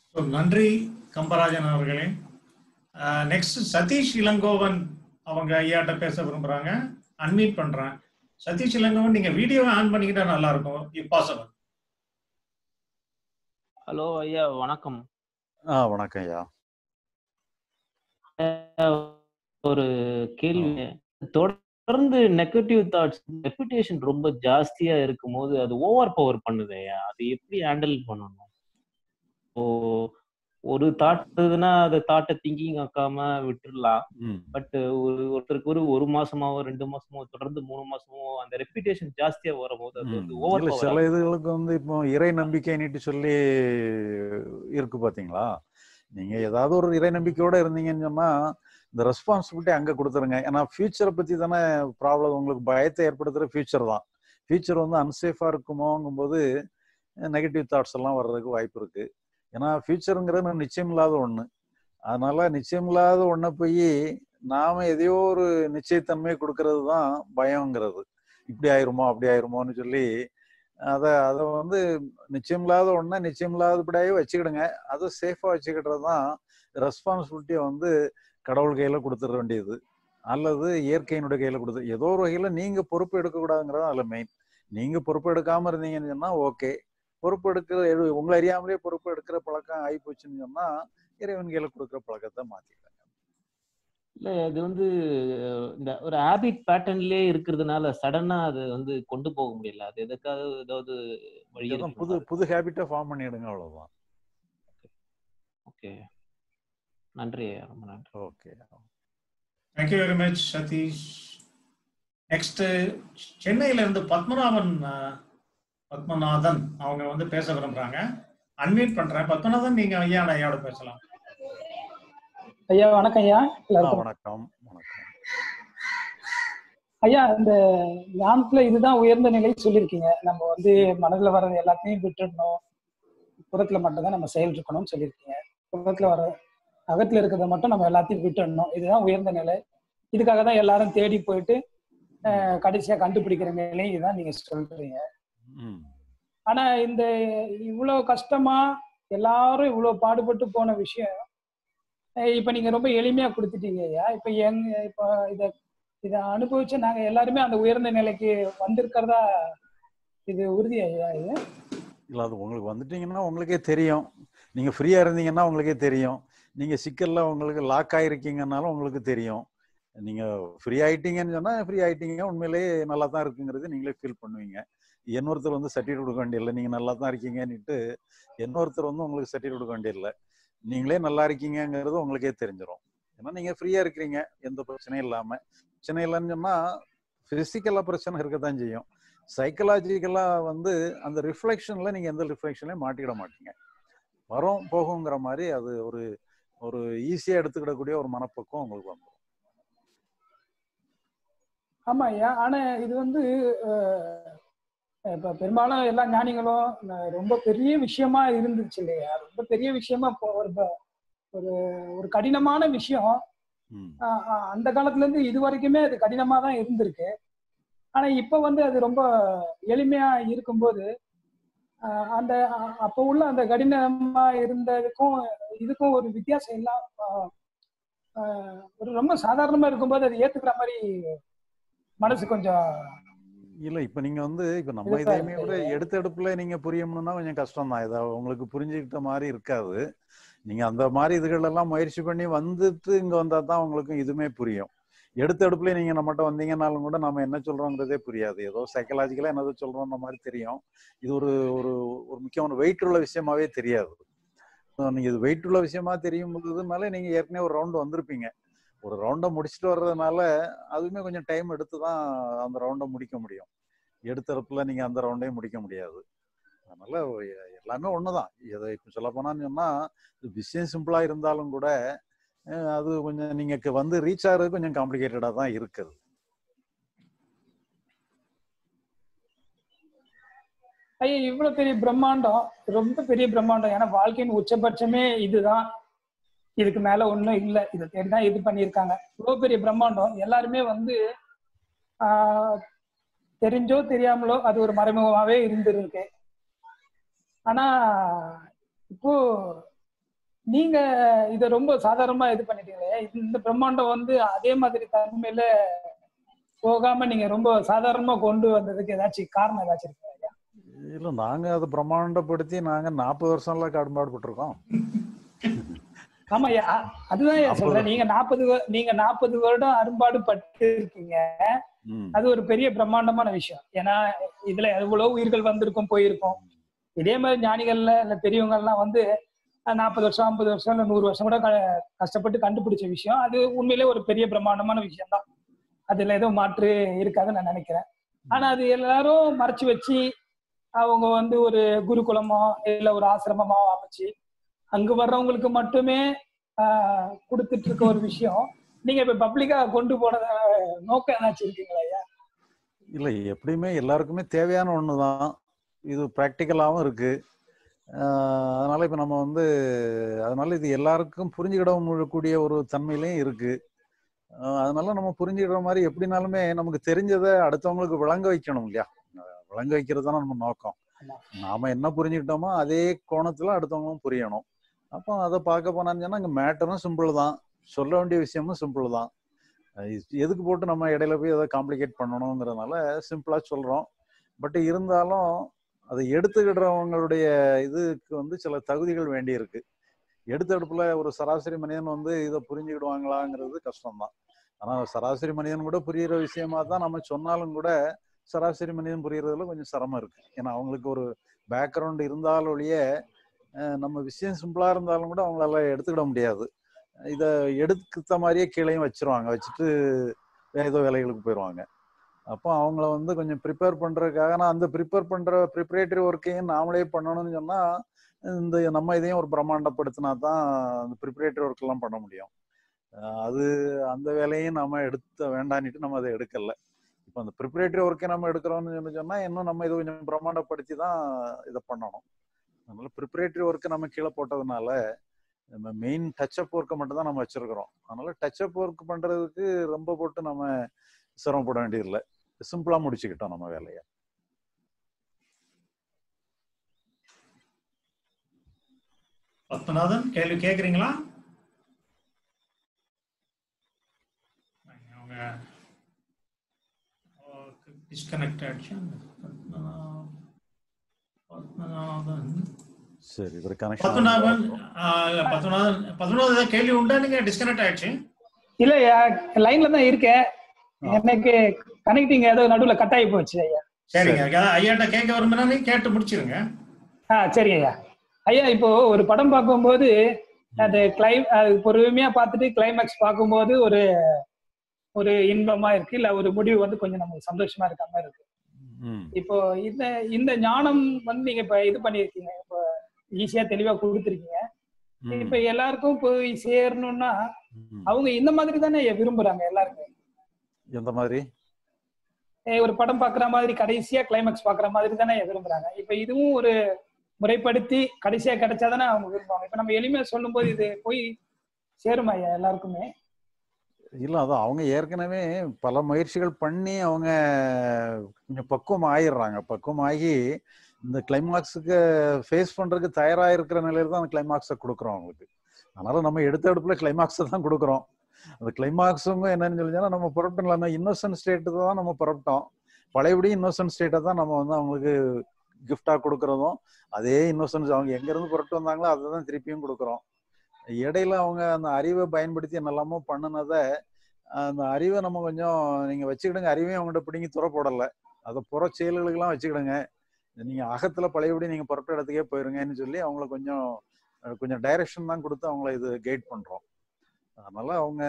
So, நன்றி கம்பராஜன் அவர்களே next Satish Elangovan அவங்க ஐயாட்ட பேச விரும்புறாங்க அன்மீட் பண்றேன் சதீஷ் இளங்கோவன் நீங்க வீடியோவை ஆன் பண்ணிக்கிட்டா நல்லா இருக்கும் இப் பாசிபிள் ஹலோ ஐயா வணக்கம் ஆ வணக்கம் ஐயா ஒரு கேள்வி தொடர்ந்து நெகட்டிவ் தாட்ஸ் ரெப்புடேஷன் ரொம்ப ஜாஸ்தியா இருக்கும்போது அது ஓவர் பவர் பண்ணுது ஐயா அது எப்படி ஹேண்டில் பண்ணணும் ஓ ஒரு தாட் இருந்ததுன்னா அந்த தாட்டை திங்கிங் ஆக்காம விட்டுறலாம் ம் பட் ஒரு ஒருத்தருக்கு ஒரு ஒரு மாசமாவோ ரெண்டு மாசமோ தொடர்ந்து மூணு மாசமோ அந்த ரெப்புடேஷன் ஜாஸ்தியா வரும்போது அது வந்து ம். ஓவர் இல்ல சில பவர் இதுகளுக்கு வந்து இப்போ இறை நம்பிக்கைன்னுட்டு சொல்லி இருக்கு பாத்தீங்களா நீங்க ஏதாவது ஒரு இறை நம்பிக்கையோட இருந்தீங்கன்னு சொன்னா இந்த ரெஸ்பான்சிபிலிட்டி அங்க கொடுத்துருங்க ஏன்னா ஃபியூச்சரை பத்தி தானே ப்ராப்ளம் உங்களுக்கு பயத்தை ஏற்படுத்துற ஃபியூச்சர் தான் ஃபியூச்சர் வந்து அன்சேஃபா இருக்குமோங்கும்போது நெகட்டிவ் தாட்ஸ் எல்லாம் வர்றதுக்கு வாய்ப்பு இருக்கு ஏன்னா ஃபியூச்சருங்கிறது நிச்சயம் இல்லாத ஒண்ணு அதனால நிச்சயம் இல்லாத ஒன்றை போய் நாம எதையோ ஒரு நிச்சயத்தன்மை கொடுக்கறது தான் பயங்கிறது இப்படி ஆயிருமோ அப்படி ஆயிருமோன்னு சொல்லி அதை அதை வந்து நிச்சயம் இல்லாத ஒன்றை நிச்சயம் இல்லாதபடியாவே வச்சுக்கிடுங்க அதை சேஃபாக வச்சுக்கிட்டது தான் ரெஸ்பான்சிபிலிட்டியை வந்து கடவுள் கையில் கொடுத்துட வேண்டியது அல்லது இயற்கையினுடைய கையில் கொடுத்து ஏதோ ஒரு வகையில் நீங்கள் பொறுப்பு எடுக்கக்கூடாதுங்கிறது அதில் மெயின் நீங்கள் பொறுப்பு எடுக்காமல் இருந்தீங்கன்னு சொன்னால் ஓகே பொறுப்பு எடுக்கிற எடு- உங்களை அறியாமலே பொறுப்பு எடுக்கிற பழக்கம் ஆகி போச்சுன்னு சொன்னால் இறைவன் கையில் கொடுக்குற பழக்கத்தை மாற்றிக்கலாம் இல்ல இது வந்து அஹ், இந்த ஒரு ஹாபிட் பேட்டர்ன்லயே இருக்கிறதுனால சடனா அது வந்து கொண்டு போக முடியல அது எதுக்காக ஏதாவது வழி இதுதான் புது இருக்கு புது ஹேபிட்டை ஃபார்ம் பண்ணிடுங்க அவ்வளவுதான் ஓகே நன்றி ஐயா, ரொம்ப நன்றி okay thank you very much Satish next சென்னையில இருந்து பத்மநாபன் அஹ், பத்மநாதன் அவங்க வந்து பேச விரும்புறாங்க அன்மீட் பண்றேன் பத்மநாதன் நீங்க ஐயா ஐயாவோட பேசலாம் ஐயா வணக்கம் ஐயா ஆ எல்லாருக்கும் வணக்கம் வணக்கம் ஐயா இந்த ஞானத்துல இதுதான் உயர்ந்த நிலை சொல்லியிருக்கீங்க நம்ம வந்து மனதுல வர்றது எல்லாத்தையும் விட்டுடணும் புறத்துல மட்டும்தான் நம்ம செயல் இருக்கணும்னு சொல்லியிருக்கீங்க புறத்துல வர அகத்துல இருக்கிறத மட்டும் நம்ம எல்லாத்தையும் விட்டுடணும் இதுதான் உயர்ந்த நிலை இதுக்காக தான் எல்லாரும் தேடி போயிட்டு அஹ், கடைசியா கண்டுபிடிக்கிற நிலை இதுதான் நீங்க சொல்றீங்க ம் ஆனா இந்த இவ்வளவு கஷ்டமா எல்லாரும் இவ்வளவு பாடுபட்டு போன விஷயம் அஹ் இப்ப நீங்க ரொம்ப எளிமையா கொடுத்துட்டீங்க ஐயா இப்ப எங்க இப்ப இத இத அனுபவிச்சு நாங்க எல்லாருமே அந்த உயர்ந்த நிலைக்கு வந்திருக்கிறதா இது உறுதி ஐயா இது இல்லை அது உங்களுக்கு வந்துட்டீங்கன்னா உங்களுக்கே தெரியும் நீங்கள் ஃப்ரீயாக இருந்தீங்கன்னா உங்களுக்கே தெரியும் நீங்கள் சிக்கலில் உங்களுக்கு லாக் ஆகிருக்கீங்கன்னாலும் உங்களுக்கு தெரியும் நீங்கள் ஃப்ரீ ஆயிட்டீங்கன்னு சொன்னால் ஃப்ரீ ஆயிட்டீங்க உண்மையிலேயே நல்லா தான் இருக்குங்கிறது நீங்களே ஃபீல் பண்ணுவீங்க இன்னொருத்தர் வந்து சர்டிஃபிகேட் கொடுக்க வேண்டியதில்லை நீங்கள் நல்லா தான் இருக்கீங்கன்னுட்டு இன்னொருத்தர் வந்து உங்களுக்கு சர்டிஃபிகேட் கொடுக்க வேண்டியதில்லை நீங்களே நல்லா இருக்கீங்கங்கிறது உங்களுக்கே தெரிஞ்சிடும் ஏன்னா நீங்கள் ஃப்ரீயாக இருக்கிறீங்க எந்த பிரச்சனையும் இல்லாமல் பிரச்சனை இல்லைன்னு சொன்னால் ஃபிசிக்கலாக பிரச்சனை இருக்க தான் செய்யும் சைக்கலாஜிக்கலாக வந்து அந்த ரிஃப்ளெக்ஷனில் நீங்கள் எந்த ரிஃப்ளெக்ஷன்லையும் மாட்டிக்கிட மாட்டீங்க வரும் போகுங்கிற மாதிரி அது ஒரு ஒரு ஈஸியாக எடுத்துக்கிடக்கூடிய ஒரு மனப்பக்குவம் உங்களுக்கு வந்துடும் ஆமா ஐயா ஆனா இது வந்து அஹ், இப்ப பெரும்பாலும் எல்லா ஞானிகளும் ந- ரொம்ப பெரிய விஷயமா இருந்துச்சு இல்லையா ரொம்ப பெரிய விஷயமா இப்போ ஒரு ப- ஒரு ஒரு கடினமான விஷயம் ம் ஆஹ் ஆஹ் அந்த காலத்துல இருந்து இது வரைக்குமே அது கடினமா தான் இருந்திருக்கு ஆனா இப்ப வந்து அது ரொம்ப எளிமையா இருக்கும்போது ஆஹ் அந்த அ- அப்ப உள்ள அந்த கடினமா இருந்ததுக்கும் இதுக்கும் ஒரு வித்தியாசம் இல்லாம ஆஹ் ஆஹ் ஒரு ரொம்ப சாதாரணமா இருக்கும்போது அது ஏத்துக்கிற மாதிரி மனசு கொஞ்சம் இல்லை இப்போ நீங்கள் வந்து இப்போ நம்ம இதுதான் இதையுமே கூட எடுத்த எடுப்பில் நீங்கள் புரியணும்னா கொஞ்சம் கஷ்டம் தான் இதை உங்களுக்கு புரிஞ்சுக்கிட்ட மாதிரி இருக்காது நீங்கள் அந்த மாதிரி இதுகளெல்லாம் முயற்சி பண்ணி வந்துட்டு இங்கே வந்தால் தான் உங்களுக்கு இதுவுமே புரியும் எடுத்த எடுப்புல நீங்கள் நம்மகிட்ட வந்தீங்கன்னாலும் கூட நம்ம என்ன சொல்கிறோங்கிறதே புரியாது ஏதோ சைக்கலாஜிக்கலாக என்னது சொல்கிறோன்ற மாதிரி தெரியும் இது ஒரு ஒரு ஒரு முக்கியமான வெயிட் உள்ள விஷயமாவே தெரியாது நீங்கள் இது வெயிட் உள்ள விஷயமா தெரியும் போதுனால நீங்கள் ஏற்கனவே ஒரு ரவுண்டு வந்திருப்பீங்க ஒரு ரவுண்டை முடிச்சுட்டு வர்றதுனால அதுவுமே கொஞ்சம் டைம் எடுத்து தான் அந்த ரவுண்டை முடிக்க முடியும் எடுத்தரப்புல நீங்க அந்த ரவுண்டையும் முடிக்க முடியாது அதனால எ- எல்லாமே ஒண்ணுதான் இதை இப்போ சொல்ல போனான்னு சொன்னா இது விஷயம் சிம்பிளா இருந்தாலும் கூட அஹ், அது கொஞ்சம் நீங்க க- வந்து ரீச் ஆகிறது கொஞ்சம் காம்ப்ளிகேட்டடா தான் இருக்குது ஐயா இவ்வளவு பெரிய பிரம்மாண்டம் ரொம்ப பெரிய பிரம்மாண்டம் ஏன்னா வாழ்க்கையின் உச்சபட்சமே இதுதான் இதுக்கு மேல ஒண்ணும் இல்லை இதை தேடிதான் இது பண்ணியிருக்காங்க இவ்வளவு பெரிய பிரம்மாண்டம் எல்லாருமே வந்து ஆஹ் தெரிஞ்சோ தெரியாமலோ அது ஒரு மறைமுகமாவே இருந்திருக்கு ஆனா இப்போ நீங்க இத ரொம்ப சாதாரணமா இது பண்ணிட்டீங்களே இந்த பிரம்மாண்டம் வந்து அதே மாதிரி தன்மையில போகாம நீங்க ரொம்ப சாதாரணமா கொண்டு வந்ததுக்கு ஏதாச்சும் காரணம் ஏதாச்சும் இருக்கா ஐயா இல்ல நாங்க அதை பிரம்மாண்டப்படுத்தி நாங்க நாற்பது வருஷம்லாம் கடும்பாடுபட்டிருக்கோம் ஆமா ஐயா அ- அதுதான் ஐயா அப்போ- சொல்றேன் நீங்க நாற்பது நீங்க நாற்பது வருடம் அரும்பாடு பட்டு இருக்கீங்க ம். அது ஒரு பெரிய பிரம்மாண்டமான விஷயம் ஏன்னா இதுல எவ்வளவு உயிர்கள் வந்திருக்கும் போயிருக்கும் இதே மாதிரி ஞானிகள்ல இல்ல பெரியவங்க எல்லாம் வந்து நாற்பது வருஷம் ஐம்பது வருஷம் இல்ல நூறு வருஷம் கூட க- கஷ்டப்பட்டு கண்டுபிடிச்ச விஷயம் அது உண்மையிலே ஒரு பெரிய பிரம்மாண்டமான விஷயம் தான் அதுல ஏதோ மாற்று இருக்காதுன்னு நான் நினைக்கிறேன் ஆனா அது எல்லாரும் மறைச்சு வச்சு அவங்க வந்து ஒரு குருகுலமோ இல்ல ஒரு ஆசிரமமோ அமைச்சு அங்க வர்றவங்களுக்கு மட்டுமே ஆஹ் கொடுத்துட்டு இருக்க ஒரு விஷயம் நீங்க இப்ப பப்ளிக்கா கொண்டு போனத நோக்கம் ஏதாச்சும் இருக்குங்களா ஐயா இல்ல எப்படியுமே எல்லாருக்குமே தேவையான ஒண்ணுதான் இது ப்ராக்டிக்கலாகவும் இருக்கு ஆஹ் அதனால இப்ப நம்ம வந்து அதனால இது எல்லாருக்கும் புரிஞ்சுக்கிட முடியக்கூடிய ஒரு தன்மையிலையும் இருக்கு ஆஹ் அதனால நம்ம புரிஞ்சுக்கிற மாதிரி எப்படினாலுமே நமக்கு தெரிஞ்சதை அடுத்தவங்களுக்கு விளங்க வைக்கணும் இல்லையா ஆஹ் விளங்க வைக்கிறது தானே நம்ம நோக்கம் ஆமா. நாம என்ன புரிஞ்சுக்கிட்டோமோ அதே கோணத்துல அடுத்தவங்களும் புரியணும் அப்போ அதை பார்க்க போனான்னு சொன்னா இங்க மேட்டரும் சிம்பிள் தான் சொல்ல வேண்டிய விஷயமும் சிம்பிள் தான் அஹ் இது எதுக்கு போட்டு நம்ம இடையில போய் அதை காம்ப்ளிகேட் பண்ணணுங்கிறதுனால சிம்பிளா சொல்றோம் பட் இருந்தாலும் அதை எடுத்துக்கிடுறவங்களுடைய இதுக்கு வந்து சில தகுதிகள் வேண்டி இருக்கு எடுத்த எடுப்புல ஒரு சராசரி மனிதன் வந்து இதை புரிஞ்சுக்கிடுவாங்களாங்கிறது கஷ்டம்தான் ஆனா சராசரி மனிதன் கூட புரியுற விஷயமா தான் நம்ம சொன்னாலும் கூட சராசரி மனிதன் புரியறதுல கொஞ்சம் சிரமம் இருக்கு ஏன்னா அவங்களுக்கு ஒரு பேக்ரவுண்ட் இருந்தாலும் ஒழிய அஹ் நம்ம விஷயம் சிம்பிளா இருந்தாலும் கூட அவங்களால எடுத்துக்கிட முடியாது இதை எடுத்த மாதிரியே கீழேயும் வச்சிருவாங்க வச்சுட்டு வேற ஏதோ வேலைகளுக்கு போயிடுவாங்க அப்போ அவங்கள வந்து கொஞ்சம் ப்ரிப்பேர் பண்றதுக்காக நான் அந்த ப்ரிப்பேர் பண்ற ப்ரிப்பரேட்டரி ஒர்க்கையும் நாமளே பண்ணணும்னு சொன்னா இந்த நம்ம இதையும் ஒரு பிரம்மாண்டப்படுத்தினா தான் அந்த ப்ரிப்பரேட்டரி ஒர்க் எல்லாம் பண்ண முடியும் அஹ் அது அந்த வேலையும் நம்ம எடுத்த வேண்டான்னுட்டு நம்ம அதை எடுக்கல இப்போ அந்த ப்ரிப்பரேட்டரி ஒர்க்கை நம்ம எடுக்கிறோம்னு சொல்லி சொன்னா இன்னும் நம்ம இதை கொஞ்சம் பிரம்மாண்டப்படுத்தி தான் இதை பண்ணணும் அதனால ப்ரிப்பரேட்டரி ஒர்க்கை நம்ம கீழே போட்டதுனால நம்ம மெயின் டச்சப் ஒர்க்கை மட்டும் தான் நம்ம வச்சிருக்கிறோம் அதனால டச்சப் ஒர்க் பண்றதுக்கு ரொம்ப போட்டு நம்ம சிரமப்பட வேண்டியதில்லை சிம்பிளா முடிச்சுக்கிட்டோம் நம்ம வேலையை பத்மநாதன் கேள்வி கேக்குறீங்களா அவங்க டிஸ்கனெக்ட் ஆயிடுச்சு பத்மநாபன் பத்மநாதன் சரி ஒரு கனெக்ஷன் பத்மநாபன் ஆ, இல்ல, பத்மநாதன் பத்மநாதன் ஏதாவது கேள்வி உண்டா நீங்க டிஸ்கனெக்ட் ஆயிடுச்சு இல்ல ஐயா லைன்ல தான் இருக்கேன் எனக்கு கனெக்டிங் ஏதோ நடுவுல கட் ஆகி போச்சு ஐயா சரிங்க அதாவது ஐயாட்ட கேட்க விரும்பினா நீங்க கேட்டு முடிச்சிருங்க ஆ சரிங்க ஐயா ஐயா இப்போ ஒரு படம் பார்க்கும்போது அது கிளை அது பொறுமையா பார்த்துட்டு கிளைமேக்ஸ் பார்க்கும்போது ஒரு ஒரு இன்பமா இருக்கு இல்ல ஒரு முடிவு வந்து கொஞ்சம் நமக்கு சந்தோஷமா இருக்க மாதிரி இருக்கு ம் இப்போ இந்த இந்த ஞானம் வந்து நீங்க இப்ப இது பண்ணிருக்கீங்க இப்போ ஈஸியா தெளிவா கொடுத்துருக்கீங்க ம், இப்ப எல்லாருக்கும் போய் சேரணும்னா ம். அவங்க இந்த மாதிரி தானே விரும்புறாங்க எல்லாருமே எந்த மாதிரி ஏய், ஒரு படம் பாக்குற மாதிரி கடைசியா கிளைமேக்ஸ் பாக்குற மாதிரி தானே விரும்புறாங்க இப்ப இதுவும் ஒரு முறைப்படுத்தி கடைசியா கிடைச்சாதானே அவங்க விரும்புவாங்க இப்ப நம்ம எளிமையா சொல்லும்போது இது போய் சேருமா ஐயா எல்லாருக்குமே இல்ல அதான் அவங்க ஏற்கனவே பல முயற்சிகள் பண்ணி அவங்க கொஞ்சம் பக்குவம் ஆயிடுறாங்க பக்குவம் ஆகி இந்த கிளைமாக்ஸுக்கு ஃபேஸ் பண்றதுக்கு தயாரா இருக்கிற நிலையில தான் அந்த கிளைமாக்ஸை கொடுக்குறோம் அவங்களுக்கு அதனால நம்ம எடுத்த அடுப்புல கிளைமாக்ஸை தான் கொடுக்குறோம் அந்த கிளைமாக்ஸுங்க என்னன்னு சொல்லி நம்ம புறப்பட்டோம் இன்னோசன்ட் ஸ்டேட்டு தான் நம்ம புறப்பட்டோம் பழையபடி இன்னோசன்ட் ஸ்டேட்டை தான் நம்ம வந்து அவங்களுக்கு கிஃப்டா கொடுக்கறதும் அதே இன்னோசன்ஸ் அவங்க எங்க இருந்து புறப்பட்டு வந்தாங்களோ அதை தான் திருப்பியும் கொடுக்குறோம் இடையில அவங்க அந்த அறிவை பயன்படுத்தி என்னெல்லாமோ பண்ணுனதை அந்த அறிவை நம்ம கொஞ்சம் நீங்க வச்சுக்கிடுங்க அறிவையும் அவங்ககிட்ட பிடிங்கி துற போடல அதை புற செயல்களுக்கெல்லாம் வச்சுக்கிடுங்க நீங்க அகத்துல பழையபடி நீங்க புறப்பட்ட இடத்துக்கே போயிருங்கன்னு சொல்லி அவங்கள கொஞ்சம் அஹ், கொஞ்சம் டைரக்ஷன் தான் கொடுத்து அவங்கள இது கைட் பண்றோம் அதனால அவங்க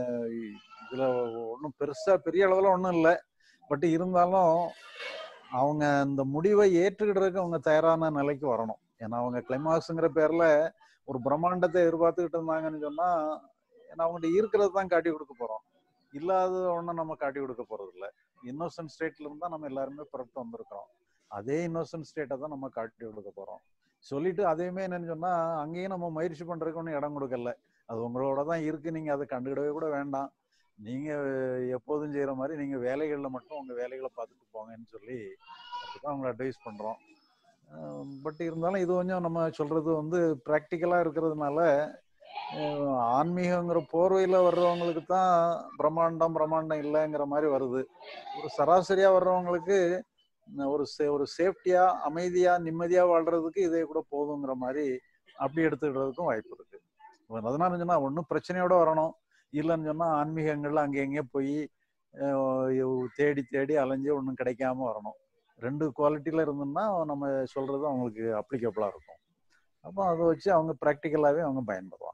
இதுல ஒன்றும் பெருசா பெரிய அளவுல ஒன்றும் இல்லை பட் இருந்தாலும் அவங்க அந்த முடிவை ஏற்றுக்கிடுறதுக்கு அவங்க தயாரான நிலைக்கு வரணும் ஏன்னா அவங்க கிளைமாக்ஸுங்கிற பேர்ல ஒரு பிரம்மாண்டத்தை எதிர்பார்த்துக்கிட்டு இருந்தாங்கன்னு சொன்னா ஏன்னா அவங்கள்ட்ட இருக்கிறது தான் காட்டி கொடுக்க போறோம் இல்லாத ஒன்றும் நம்ம காட்டி கொடுக்க போறது இல்ல இன்னோசன்ட் ஸ்டேட்ல இருந்தா நம்ம எல்லாருமே புறப்பட்டு வந்திருக்கிறோம் அதே இன்னோசன்ட் ஸ்டேட்டை தான் நம்ம காட்டி கொடுக்க போறோம் சொல்லிட்டு அதையுமே என்னன்னு சொன்னா அங்கேயும் நம்ம முயற்சி பண்றதுக்கு ஒன்றும் இடம் கொடுக்கல அது உங்களோட தான் இருக்கு நீங்க அதை கண்டுக்கிடவே கூட வேண்டாம் நீங்க எப்போதும் செய்யற மாதிரி நீங்க வேலைகள்ல மட்டும் உங்க வேலைகளை பார்த்துட்டு போங்கன்னு சொல்லி அப்படிதான் அவங்களை அட்வைஸ் பண்றோம் பட் இருந்தாலும் இது கொஞ்சம் நம்ம சொல்றது வந்து ப்ராக்டிக்கலா இருக்கிறதுனால அஹ், ஆன்மீகங்கிற போர்வையில வர்றவங்களுக்கு தான் பிரம்மாண்டம் பிரம்மாண்டம் இல்லைங்கிற மாதிரி வருது ஒரு சராசரியா வர்றவங்களுக்கு உம், ஒரு சே- ஒரு சேஃப்டியா அமைதியா நிம்மதியா வாழ்றதுக்கு இதே கூட போதுங்கிற மாதிரி அப்படி எடுத்துக்கிறதுக்கும் வாய்ப்பு இருக்கு அதனால சொன்னா ஒன்றும் பிரச்சனையோட வரணும் இல்லைன்னு சொன்னா ஆன்மீகங்கள்ல அங்கே எங்கேயே போய் அஹ், தேடி தேடி அலைஞ்சு ஒன்றும் கிடைக்காம வரணும் ரெண்டு குவாலிட்டியில இருந்தோம்னா நம்ம சொல்றது அவங்களுக்கு அப்ளிகபிளா இருக்கும் அப்போ அதை வச்சு அவங்க ப்ராக்டிக்கலாவே அவங்க பயன்படுவாங்க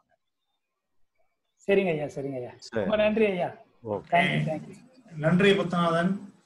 சரிங்க ஐயா சரிங்க ஐயா சரி ரொம்ப நன்றி ஐயா ஓகே தேங்க்யூ தேங்க்யூ நன்றி பத்மநாதன்